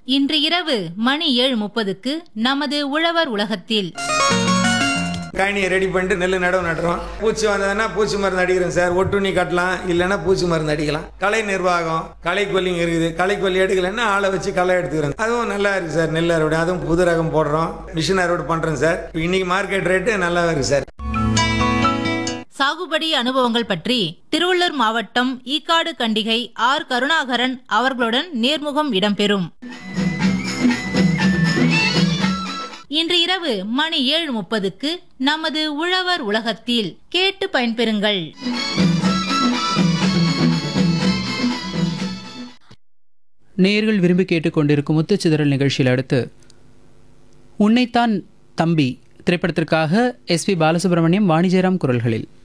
இன்று இரவு மணி ஏழு முப்பதுக்கு நமது உழவர் உலகத்தில் காணியை ரெடி பண்ணிட்டு நெல் நடவு நடுறோம் பூச்சி வந்ததுன்னா பூச்சி மருந்து அடிக்கிறோம் சார் ஒட்டுண்ணி கட்டலாம் இல்லைன்னா பூச்சி மருந்து அடிக்கலாம் கலை நிர்வாகம் களை கொல்லிங்க இருக்குது களை கொல்லி எடுக்கலைன்னா ஆளை வச்சு களை எடுத்துக்கிறோம் அதுவும் நல்லா இருக்கு சார் நெல் அறுவடை அதுவும் புது ரகம் போடுறோம் மிஷின் அறுவடை பண்றோம் சார் இன்னைக்கு மார்க்கெட் ரேட்டு நல்லா இருக்கு சார் சாகுபடி அனுபவங்கள் பற்றி திருவள்ளூர் மாவட்டம் ஈக்காடு கண்டிகை ஆர் கருணாகரன் அவர்களுடன் நேர்முகம் இடம்பெறும் இன்று இரவு மணி ஏழு முப்பதுக்கு நமது உழவர் உலகத்தில் கேட்டு பயன்பெறுங்கள் நேர்கள் விரும்பி கேட்டுக்கொண்டிருக்கும் முத்துச்சிதறல் நிகழ்ச்சியில் அடுத்து உன்னைத்தான் தம்பி திரைப்படத்திற்காக எஸ்பி பாலசுப்ரமணியம் வாணிஜெயராம் குரல்களில்